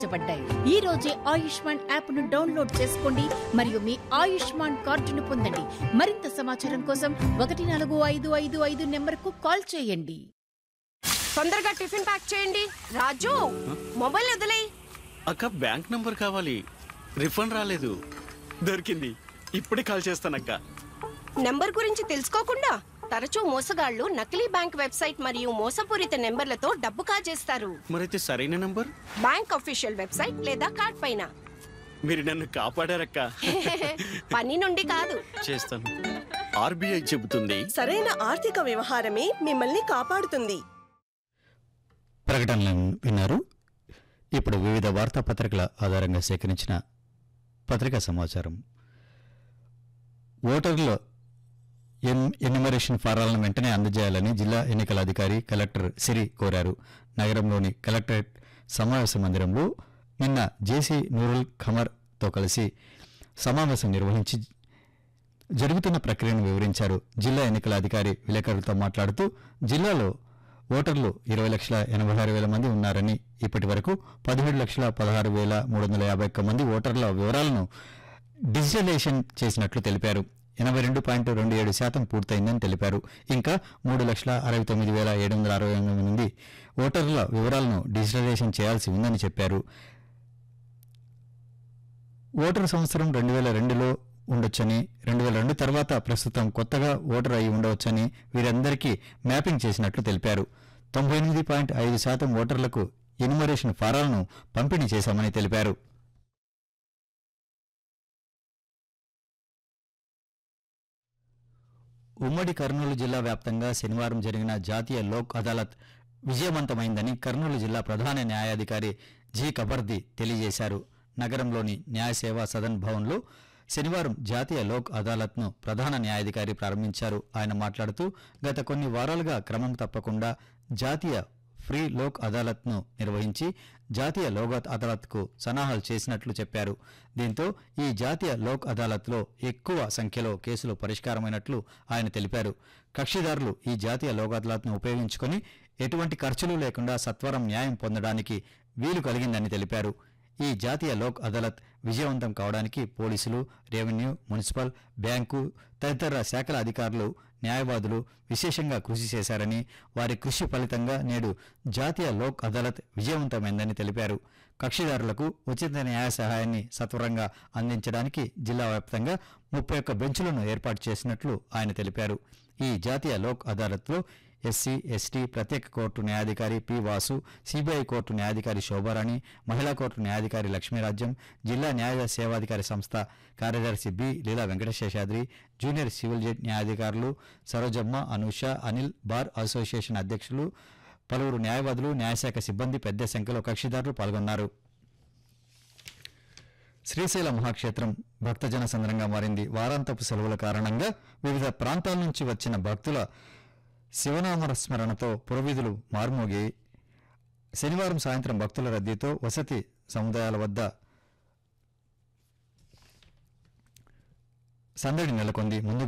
పడ్డాయి ఈ రోజే ఆయుష్మాన్ యాప్ ను డౌన్లోడ్ చేసుకోండి మరియు మీ ఆయుష్మాన్ కార్డును పొందండి మరింత సమాచారం కోసం ఒకటి నాలుగు ఐదు ఐదు ఐదు నెంబర్కు కాల్ చేయండి తొందరగా టిఫిన్ ప్యాక్ చేయండి రాజు మొబైల్ వదిలేయ్ అక్క బ్యాంక్ నంబర్ కావాలి రిఫండ్ రాలేదు దొరికింది ఇప్పుడే కాల్ చేస్తానక్క నెంబర్ గురించి తెలుసుకోకుండా తరచూ మోసగాళ్లు నకిలీ బ్యాంక్ వెబ్సైట్ మరియు మోసపూరిత నెంబర్లతో డబ్బు కాజేస్తారు మరైతే సరైన నంబర్ బ్యాంక్ అఫీషియల్ వెబ్సైట్ లేదా కార్డ్ పైన మీరు నన్ను కాపాడారక్క పని నుండి కాదు చేస్తాను ఆర్బీఐ చెబుతుంది సరైన ఆర్థిక వ్యవహారమే మిమ్మల్ని కాపాడుతుంది ప్రకటనలను విన్నారు ఇప్పుడు వివిధ వార్తాపత్రికల ఆధారంగా సేకరించిన పత్రికా సమాచారం ఓటర్ల ఎన్ ఎన్యుమరేషన్ ఫారాలను వెంటనే అందజేయాలని జిల్లా ఎన్నికల అధికారి కలెక్టర్ సిరి కోరారు నగరంలోని కలెక్టరేట్ సమావేశ మందిరంలో నిన్న జేసీ నూరుల్ ఖమర్తో కలిసి సమావేశం నిర్వహించి జరుగుతున్న ప్రక్రియను వివరించారు జిల్లా ఎన్నికల అధికారి విలేకరులతో మాట్లాడుతూ జిల్లాలో ఓటర్లు ఇరవై లక్షల ఎనభై ఆరు వేల మంది ఉన్నారని ఇప్పటి వరకు పదిహేడు లక్షల పదహారు వేల మూడు వందల యాభై ఒక్క మంది ఓటర్ల వివరాలను డిజిటలైజేషన్ చేసినట్లు తెలిపారు ఎనభై రెండు పాయింట్ రెండు ఏడు శాతం పూర్తయిందని తెలిపారు ఇంకా మూడు లక్షల అరవై తొమ్మిది వేల ఏడు వందల అరవై ఎనిమిది మంది ఓటర్ల వివరాలను డిజిటలైజేషన్ చేయాల్సి ఉందని చెప్పారు ఓటర్ సంవత్సరం రెండు వేల రెండులో ఉండొచ్చని రెండు వేల రెండు తర్వాత ప్రస్తుతం కొత్తగా ఓటర్ అయి ఉండవచ్చని వీరందరికీ మ్యాపింగ్ చేసినట్లు తెలిపారు తొంభై ఎనిమిది పాయింట్ ఐదు శాతం ఓటర్లకు ఎన్యుమరేషన్ ఫారాలను పంపిణీ చేశామని తెలిపారు ఉమ్మడి కర్నూలు జిల్లా వ్యాప్తంగా శనివారం జరిగిన జాతీయ లోక్ అదాలత్ విజయవంతమైందని కర్నూలు జిల్లా ప్రధాన న్యాయాధికారి జి కబర్ది తెలియజేశారు నగరంలోని న్యాయ సేవా సదన్ భవన్లో శనివారం జాతీయ లోక్ అదాలత్ను ప్రధాన న్యాయాధికారి ప్రారంభించారు ఆయన మాట్లాడుతూ గత కొన్ని వారాలుగా క్రమం తప్పకుండా జాతీయ ఫ్రీ లోక్ అదాలత్ను నిర్వహించి జాతీయ లోక్ అదాలత్కు సన్నాహాలు చేసినట్లు చెప్పారు దీంతో ఈ జాతీయ లోక్ అదాలత్లో ఎక్కువ సంఖ్యలో కేసులు పరిష్కారమైనట్లు ఆయన తెలిపారు కక్షిదారులు ఈ జాతీయ లోక్ అదాలత్ను ఉపయోగించుకొని ఎటువంటి ఖర్చులు లేకుండా సత్వరం న్యాయం పొందడానికి వీలు కలిగిందని తెలిపారు ఈ జాతీయ లోక్ అదాలత్ విజయవంతం కావడానికి పోలీసులు రెవెన్యూ మున్సిపల్ బ్యాంకు తదితర శాఖల అధికారులు న్యాయవాదులు విశేషంగా కృషి చేశారని వారి కృషి ఫలితంగా నేడు జాతీయ లోక్ అదాలత్ విజయవంతమైందని తెలిపారు కక్షిదారులకు ఉచిత న్యాయ సహాయాన్ని సత్వరంగా అందించడానికి జిల్లా వ్యాప్తంగా ముప్పై ఒక్క బెంచులను ఏర్పాటు చేసినట్లు ఆయన తెలిపారు ఈ జాతీయ లోక్ అదాలత్లో ఎస్సీ ఎస్టీ ప్రత్యేక కోర్టు న్యాయాధికారి పి వాసు సిబిఐ కోర్టు న్యాయాధికారి శోభారాణి మహిళా కోర్టు న్యాయాధికారి లక్ష్మీరాజ్యం జిల్లా న్యాయ సేవాధికారి సంస్థ కార్యదర్శి B Leela Venkatasheshadri junior civil judge న్యాయాధికారులు సరోజమ్మ అనూష అనిల్ బార్ అసోసియేషన్ అధ్యక్షులు పలువురు న్యాయవాదులు న్యాయశాఖ సిబ్బంది పెద్ద సంఖ్యలో కక్షిదారులు పాల్గొన్నారు శ్రీశైల మహాక్షేత్రం భక్తజన సంద్రంగా మారింది వారాంతపు సెలవుల కారణంగా వివిధ ప్రాంతాల నుంచి వచ్చిన భక్తుల శివనామ స్మరణతో పురవీధులు మారుమోగి శనివారం సాయంత్రం భక్తుల రద్దీతో వసతి సముదాయాల వద్ద సందడి నెలకొంది ముందుగా